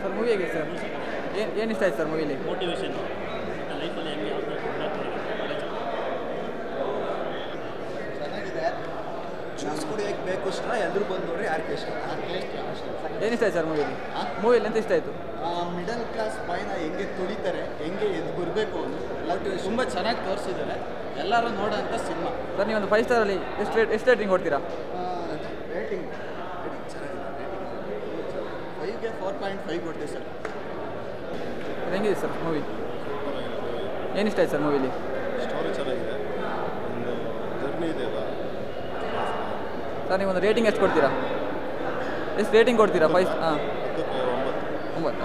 Sir movie ಹೇಗೆ sir ಏನು ಏನು ಇಷ್ಟ ಆಯ್ತು ಸರ್ ಮೂವಿಲಿ ಮೋಟಿವೇಶನ್ ಮತ್ತು ಲೈಫಲ್ಲಿ ಹೆಂಗೆ ಯಾವ ಥರ ಚೆನ್ನಾಗಿದೆ ಜ್ಯೂಸ್ ಕುಡಿಯೋಕ್ಕೆ ಬೇಕು ಇಷ್ಟ ಎಲ್ಲರೂ ಬಂದು ನೋಡ್ರಿ ಯಾರಿಗೆ ಇಷ್ಟ ಏನು ಇಷ್ಟ ಆಯ್ತು ಸರ್ ಮೂವಿಲಿ ಮೂವಿಲಿ ಎಂತ ಇಷ್ಟ ಆಯಿತು ಮಿಡಲ್ ಕ್ಲಾಸ್ ಬಾಯ್ನ ಹೆಂಗೆ ತುಳಿತಾರೆ ಹೆಂಗೆ ಎದ್ದು ಬರಬೇಕು ಅವನು ತುಂಬ ಚೆನ್ನಾಗಿ ತೋರಿಸಿದ್ದಾರೆ ಎಲ್ಲರೂ ನೋಡೋಂಥ ಸಿನಿಮಾ ಸರ್ ನೀವೊಂದು ಫೈವ್ ಸ್ಟಾರಲ್ಲಿ ಎಷ್ಟು ರೇಟ್ ಎಷ್ಟು ರೇಟಿಂಗ್ ಕೊಡ್ತೀರಾ ರೇಟಿಂಗ್ ಚೆನ್ನಾಗಿದೆ ಫೈವ್ಗೆ ಫೋರ್ ಪಾಯಿಂಟ್ ಫೈವ್ ಕೊಡ್ತೀವಿ ಸರ್ ಅದು ಹೆಂಗಿದೆ ಸರ್ ಮೂವಿ ಏನು ಇಷ್ಟ ಆಯ್ತು ಸರ್ ಮೂವಿಲಿ ಸ್ಟೋರಿ ಚೆನ್ನಾಗಿದೆ ಒಂದು ಜರ್ನಿ ಇದೆ ಅಲ್ಲ ಸರ್ ನೀವೊಂದು ರೇಟಿಂಗ್ ಎಷ್ಟು ಕೊಡ್ತೀರಾ ಎಷ್ಟು ರೇಟಿಂಗ್ ಕೊಡ್ತೀರಾ ಫೈವ್ ಹಾಂ ಹತ್ತಕ್ಕೆ ಒಂಬತ್ತು ಒಂಬತ್ತು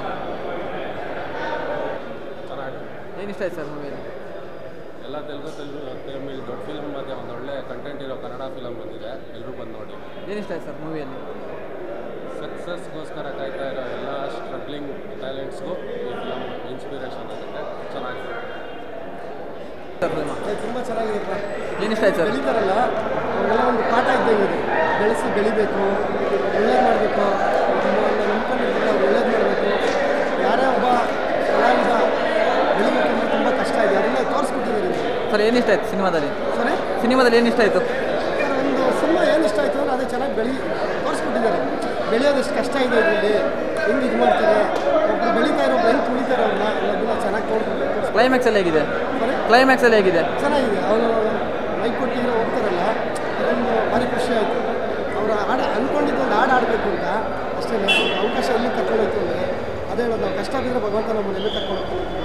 ಚೆನ್ನಾಗಿದೆ ಏನು ಇಷ್ಟ ಆಯ್ತು ಸರ್ ಮೂವಿಲಿ ಎಲ್ಲ ತೆಲುಗು ತೆಲುಗು ತಮಿಳ್ ದೊಡ್ಡ ಫಿಲ್ಮ್ ಮಧ್ಯೆ ಒಂದು ಒಳ್ಳೆ ಕಂಟೆಂಟ್ ಇರೋ ಕನ್ನಡ ಫಿಲಮ್ ಬಂದಿದೆ ಎಲ್ಲರೂ ಬಂದು ನೋಡಿ ಏನು ಇಷ್ಟ ಆಯ್ತು ಸರ್ ಮೂವಿಯಲ್ಲಿ ಸಕ್ಸಸ್ಗೋಸ್ಕರ ಕಾಯ್ತಾ ಇರೋ ಎಲ್ಲ ಸ್ಟ್ರಗ್ಲಿಂಗ್ ಟ್ಯಾಲೆಂಟ್ಸ್ಗೂ ಈ ಫಿಲಮ್ ಇನ್ಸ್ಪಿರೇಷನ್ ಆಗುತ್ತೆ ಚೆನ್ನಾಗಿದೆ ಸರ್ ಸಿನಿಮಾ ತುಂಬ ಚೆನ್ನಾಗಿದೆ ಏನು ಇಷ್ಟ ಆಯ್ತು ಸರ್ ಬೆಳೀತಾರಲ್ಲ ಅವರೆಲ್ಲ ಒಂದು ಪಾಠ ಇದ್ದಂಗೆ ಇದೆ ಬೆಳೆಸಿ ಬೆಳಿಬೇಕು ಒಳ್ಳೇದು ಮಾಡಬೇಕು ನಮ್ಮನ್ನು ನಂಬ್ಕೊಂಡಿರ್ತಾರೆ ಅವ್ರು ಒಳ್ಳೇದು ಮಾಡಬೇಕು ಯಾರೇ ಒಬ್ಬ ಕಲಾವಿದ ಬೆಳಿಬೇಕಂದ್ರೆ ತುಂಬ ಕಷ್ಟ ಇದೆ ಅದನ್ನ ತೋರಿಸ್ಬಿಟ್ಟಿದ್ದಾರೆ ಇದು. ಸರ್ ಏನು ಇಷ್ಟ ಆಯ್ತು ಸಿನಿಮಾದಲ್ಲಿ ಸರಿ ಸಿನಿಮಾದಲ್ಲಿ ಏನು ಇಷ್ಟ ಆಯಿತು ಸರ್ ಒಂದು ಸಿನಿಮಾ ಏನು ಇಷ್ಟ ಆಯಿತು ಅಂದರೆ ಅದೇ ಚೆನ್ನಾಗಿ ಬೆಳಿ ತೋರಿಸ್ಬಿಟ್ಟಿದ್ದಾರೆ ಬೆಳೆಯೋದಷ್ಟು ಕಷ್ಟ ಇದೆ ಇದರಲ್ಲಿ ಹೆಂಗೆ ಇದು ಮಾಡ್ತಾರೆ ಒಬ್ಬರು ಬೆಳೀತಾ ಇರೋ ಹೆಂಗೆ ತುಳಿತಾರೆ ಅವ್ರನ್ನ ಅನ್ನೋದನ್ನ ಚೆನ್ನಾಗಿ ತೋರಿಸ್ಬಿಟ್ಟು ಕ್ಲೈಮ್ಯಾಕ್ಸಲ್ಲಿ ಹೇಗಿದೆ ಸರಿ ಕ್ಲೈಮ್ಯಾಕ್ಸಲ್ಲಿ ಹೇಗಿದೆ ಚೆನ್ನಾಗಿದೆ ಅವರು ಮೈಕ್ ಕೊಟ್ಟಿರೋ ಹೋಗ್ತಾರಲ್ಲ ಅದೊಂದು ಭಾರಿ ಖುಷಿ ಆಯಿತು ಅವರು ಹಾಡು ಅಂದ್ಕೊಂಡಿದ್ದು ಒಂದು ಹಾಡು ಆಡಬೇಕು ಅಂತ ಅಷ್ಟೇ ಅವ್ರಿಗೆ ಅವಕಾಶ ಎಲ್ಲಿ ಕರ್ಕೊಂಡೋಯ್ತು ಅಂದರೆ ಅದೇ ಹೇಳೋದು ನಾವು ಕಷ್ಟ ಬಿದ್ದರೆ ಭಗವಂತ ನಮ್ಮನ್ನು ಎಲ್ಲಿ ಕರ್ಕೊಂಡು ಹೋಗ್ತಾನೆ